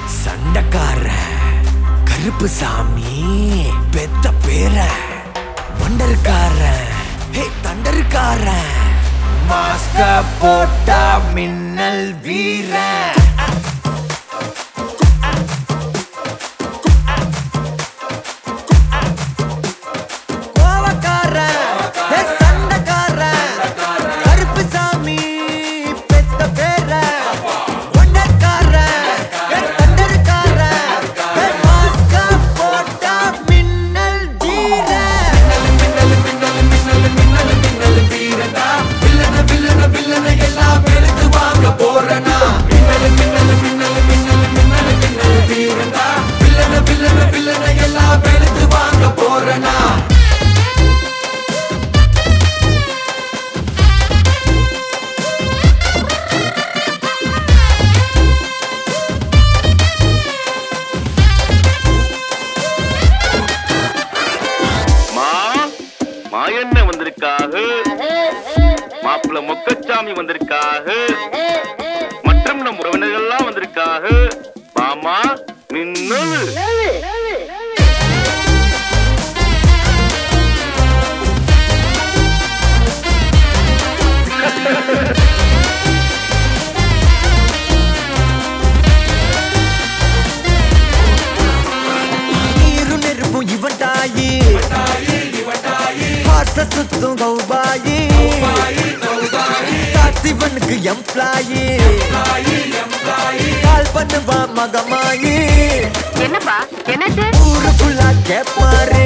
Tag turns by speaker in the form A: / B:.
A: சண்டக்கார கருப்பு சாமி பெத்த பேர வண்டருக்கார ஹே தண்டருக்கார மாஸ்க போட்டா மின்னல் வீரன் கோவக்காரன், ஹே சண்டைக்காரன், கருப்பு சாமி பெத்த பேரன். ஒண்டக்காரன், ஹே தண்டருக்காரன், ஹே மாஸ்க போட்டா மின்னல் வீரன்.
B: மா மாயண்ண வந்திருக்காக மாப்பிள்ள மொக்கச்சாமி வந்திருக்காக மற்றும் நம் உறவினர்கள்லாம் வந்திருக்காக மாமா மின்னல்
A: நீரும் நெருப்பும் இவன் தாயி பாச சுத்தும் கௌபாயி காத்திவனுக்கு எம்ப்ளாயி கால் பண்ணுவா மகமாயி
C: என்னப்பா என்னது
A: ஊரு ஃபுல்லா கேப்பாரு